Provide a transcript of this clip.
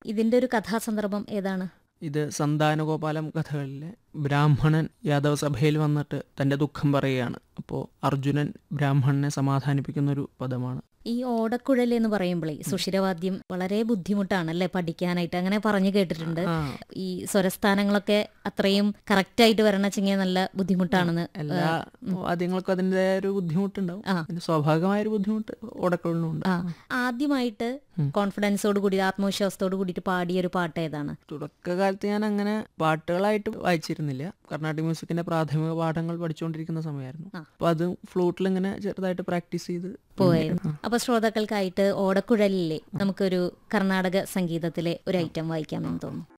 ഇതിന്റെ ഒരു കഥാസന്ദർഭം ഏതാണ് ഇത് സന്താനഗോപാലം കഥകളിലെ ബ്രാഹ്മണൻ യാദവ സഭയിൽ വന്നിട്ട് തൻ്റെ ദുഃഖം പറയുകയാണ് അപ്പോൾ അർജുനൻ ബ്രാഹ്മണനെ സമാധാനിപ്പിക്കുന്ന ഒരു പദമാണ് ഈ ഓടക്കുഴൽ എന്ന് പറയുമ്പോഴേ സുഷിരവാദ്യം വളരെ ബുദ്ധിമുട്ടാണല്ലേ പഠിക്കാനായിട്ട് അങ്ങനെ പറഞ്ഞു കേട്ടിട്ടുണ്ട് ആ ഈ സ്വരസ്ഥാനങ്ങളൊക്കെ അത്രയും കറക്റ്റ് ആയിട്ട് വരണച്ചെങ്കിൽ നല്ല ബുദ്ധിമുട്ടാണെന്ന് എല്ലാ വാദ്യങ്ങൾക്കും അതിൻ്റെതായ ഒരു ബുദ്ധിമുട്ടുണ്ടാവും ആ. അതിന് സ്വാഭാവികമായ ഒരു ബുദ്ധിമുട്ട് ഓടക്കുഴലിനും ഉണ്ട് ആ ആദ്യമായിട്ട് കോൺഫിഡൻസോട് കൂടി ആത്മവിശ്വാസത്തോട് കൂടിയിട്ട് പാടിയ ഒരു പാട്ട് ഏതാണ് തുടക്കകാലത്ത് ഞാൻ അങ്ങനെ പാട്ടുകളായിട്ട് വായിച്ചിരുന്നില്ല കർണാടക മ്യൂസിക്കിന്റെ പ്രാഥമിക പാഠങ്ങൾ പഠിച്ചുകൊണ്ടിരിക്കുന്ന സമയമായിരുന്നു ആ. അപ്പൊ അത് ഫ്ലൂട്ടിൽ ഇങ്ങനെ ചെറുതായിട്ട് പ്രാക്ടീസ് ചെയ്ത് പോയായിരുന്നു അപ്പൊ ശ്രോതാക്കൾക്കായിട്ട് ഓടക്കുഴലിലെ നമുക്കൊരു കർണാടക സംഗീതത്തിലെ ഒരു ഐറ്റം വായിക്കാമെന്ന് തോന്നുന്നു